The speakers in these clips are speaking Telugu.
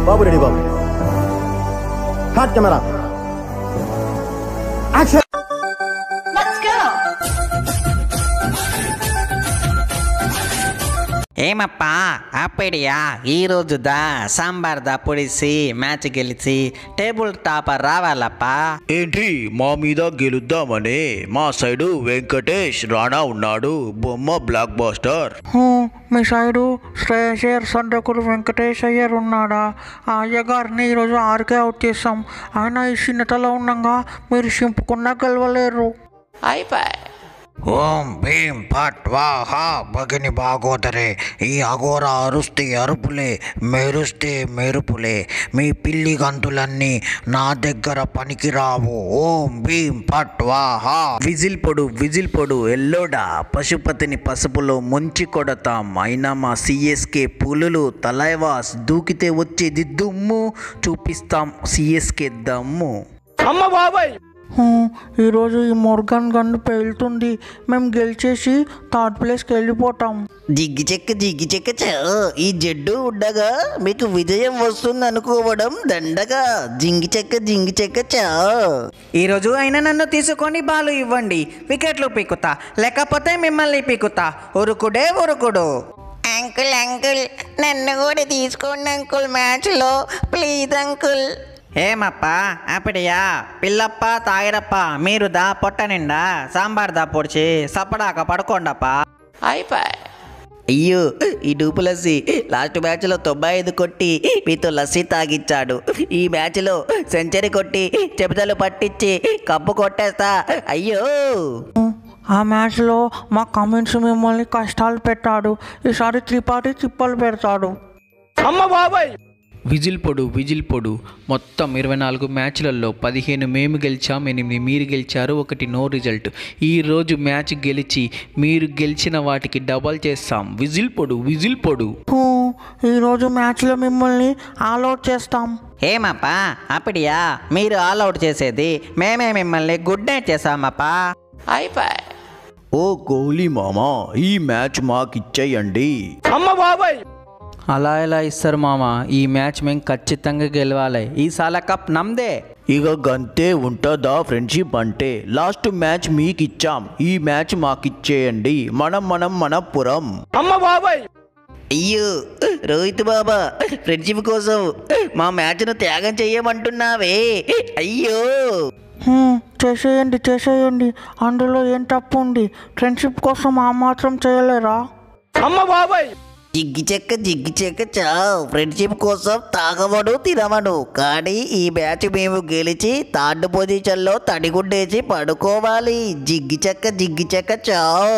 బాబు రెడీ బాబు హాట్ కెమెరా యాక్షన్ Let's go! ఏమప్పా అప్పడియా ఈరోజు దా సాంబార్ దా పొడిసి మ్యాచ్ గెలిచి టేబుల్ టాపర్ రావాలప్పా ఏంటి మా మీద గెలుద్దామని మా సైడు వెంకటేష్ రాణా ఉన్నాడు బొమ్మ బ్లాక్ బాస్టర్ హూ, మీ సైడు శ్రేయర్ సండ్రకుడు వెంకటేష్ అయ్యర్ ఉన్నాడా ఆ అయ్యగారిని ఈరోజు ఆరుకే అవుట్ చేస్తాం ఆయన ఈ చిన్నతలో ఉండగా మీరు చింపుకున్నా గెలవలేరు ఓం భీం పట్ వాహా భగిని బాగోదరే ఈ అఘోర అరుస్తే అరుపులే మెరుస్తే మెరుపులే మీ పిల్లి గంతులన్నీ నా దగ్గర పనికిరావు ఓం భీం పట్ వాహా విజిల్ పొడు విజిల్ పొడు ఎల్లోడా పశుపతిని పసుపులో ముంచి కొడతాం అయినా మా సిఎస్కే పులులు తలైవాస్ దూకితే వచ్చేది దుమ్ము చూపిస్తాం సిఎస్కే దమ్ము హూ, ఈరోజు ఈ మొర్గన్ గన్ను పేలుతుంది మేము గెలిచేసి థర్డ్ ప్లేస్కి వెళ్ళిపోతాం జిగ్గి చెక్క జిగ్గి చెక్క చో ఈ జడ్డు ఉండగా మీకు విజయం వస్తుంది అనుకోవడం దండగా జింగి చెక్క జింగి చెక్క చో ఈరోజు అయినా నన్ను తీసుకొని బాలు ఇవ్వండి వికెట్లు పీకుతా లేకపోతే మిమ్మల్ని పీకుతా ఉరుకుడే ఉరుకుడు అంకుల్ అంకుల్ నన్ను కూడా తీసుకోండి అంకుల్ మ్యాచ్లో ప్లీజ్ అంకుల్ ఏమప్పా అప్పుడియా పిల్లప్ప తాగిరప్ప మీరు దా పొట్ట నిండా సాంబార్ దా పొడిచి సప్పడాక పడుకోండప్పా అయ్యో ఈ డూపు లస్సీ లాస్ట్ మ్యాచ్లో తొంభై ఐదు కొట్టి మీతో లస్సీ తాగిచ్చాడు ఈ మ్యాచ్లో సెంచరీ కొట్టి చెబుతలు పట్టించి కప్పు కొట్టేస్తా అయ్యో ఆ మ్యాచ్లో మా కమెంట్స్ మిమ్మల్ని కష్టాలు పెట్టాడు ఈసారి త్రిపాఠి తిప్పలు పెడతాడు విజిల్ పొడు విజిల్ పొడు మొత్తం ఇరవై నాలుగు మ్యాచ్లలో పదిహేను మేము గెలిచాం ఎనిమిది మీరు గెలిచారు ఒకటి నో రిజల్ట్ ఈరోజు మ్యాచ్ గెలిచి మీరు గెలిచిన వాటికి డబల్ చేస్తాం విజిల్ పొడు విజిల్ పొడు హూ, ఈరోజు మ్యాచ్లో మిమ్మల్ని ఆల్అవుట్ చేస్తాం ఏమప్పా అప్పుడియా మీరు ఆల్ అవుట్ చేసేది మేమే మిమ్మల్ని గుడ్ నైట్ చేసామప్పా ఓ కోహ్లీ మామా ఈ మ్యాచ్ మాకిచ్చేయండి అలా ఎలా ఇస్తారు మామ ఈ మ్యాచ్ మేము ఖచ్చితంగా గెలవాలి ఈ సాల కప్ నమ్దే ఇక గంతే ఉంటుందా ఫ్రెండ్షిప్ అంటే లాస్ట్ మ్యాచ్ మీకు ఇచ్చాం ఈ మ్యాచ్ మాకిచ్చేయండి మనం మనం మనపురం అయ్యో రోహిత్ బాబా ఫ్రెండ్షిప్ కోసం మా మ్యాచ్ను త్యాగం చెయ్యమంటున్నావే అయ్యో హూ, చేసేయండి చేసేయండి అందులో ఏం తప్పు ఉంది ఫ్రెండ్షిప్ కోసం ఆ మాత్రం చేయలేరా జిగ్గి చెక్క జిగ్గి చెక్క చావ్ ఫ్రెండ్షిప్ కోసం తాగవడు తినవడు కానీ ఈ మ్యాచ్ మేము గెలిచి థర్డ్ పొజిషన్లో తడిగుడ్డేసి పడుకోవాలి జిగ్గి చెక్క జిగ్గి చెక్క చావ్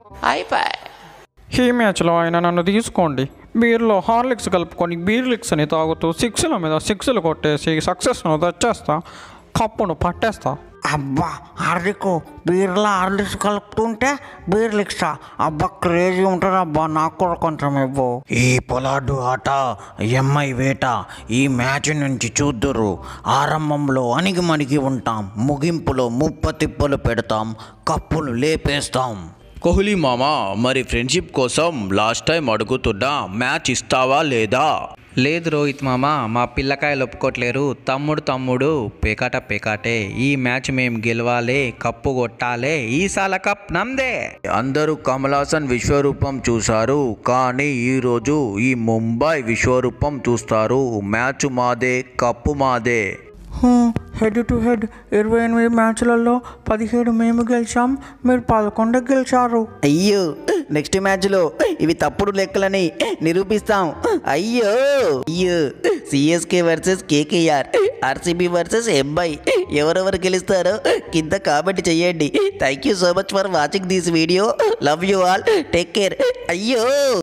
ఈ మ్యాచ్లో అయినా నన్ను తీసుకోండి బీర్లో హార్లిక్స్ కలుపుకొని బీర్లిక్స్ అని తాగుతూ సిక్స్ల మీద సిక్స్లు కొట్టేసి సక్సెస్ను తెచ్చేస్తా కప్పును పట్టేస్తా అబ్బా హార్లిక్ బీర్లో హార్లిక్స్ కలుపుతుంటే బీర్లిక్సా అబ్బా క్రేజీ ఉంటుంది అబ్బా నాకు కూడా కొంచెం ఇవ్వు ఈ పొలాడు ఆట ఎంఐ వేట ఈ మ్యాచ్ నుంచి చూద్దురు ఆరంభంలో అణిగి మణిగి ఉంటాం ముగింపులో ముప్ప తిప్పలు పెడతాం కప్పులు లేపేస్తాం కోహ్లీ మామా మరి ఫ్రెండ్షిప్ కోసం లాస్ట్ టైం అడుగుతున్నా మ్యాచ్ ఇస్తావా లేదా లేదు రోహిత్ మామ మా పిల్లకాయలు ఒప్పుకోట్లేరు తమ్ముడు తమ్ముడు పేకాట పేకాటే ఈ మ్యాచ్ మేము గెలవాలి కప్పు కొట్టాలి ఈ సాల కప్ నమ్దే అందరూ కమలాసన్ విశ్వరూపం చూశారు కానీ ఈరోజు ఈ ముంబై విశ్వరూపం చూస్తారు మ్యాచ్ మాదే కప్పు మాదే హెడ్ టు హెడ్ ఇరవై ఎనిమిది మ్యాచ్లలో పదిహేడు మేము గెలిచాం మీరు పదకొండు గెలిచారు అయ్యో నెక్స్ట్ మ్యాచ్లో ఇవి తప్పుడు లెక్కలని నిరూపిస్తాం అయ్యో అయ్యో CSK versus KKR RCB versus MI ఎవరెవరు గెలుస్తారో కింద కామెంట్ చేయండి thank you so much for watching this video love you all take care అయ్యో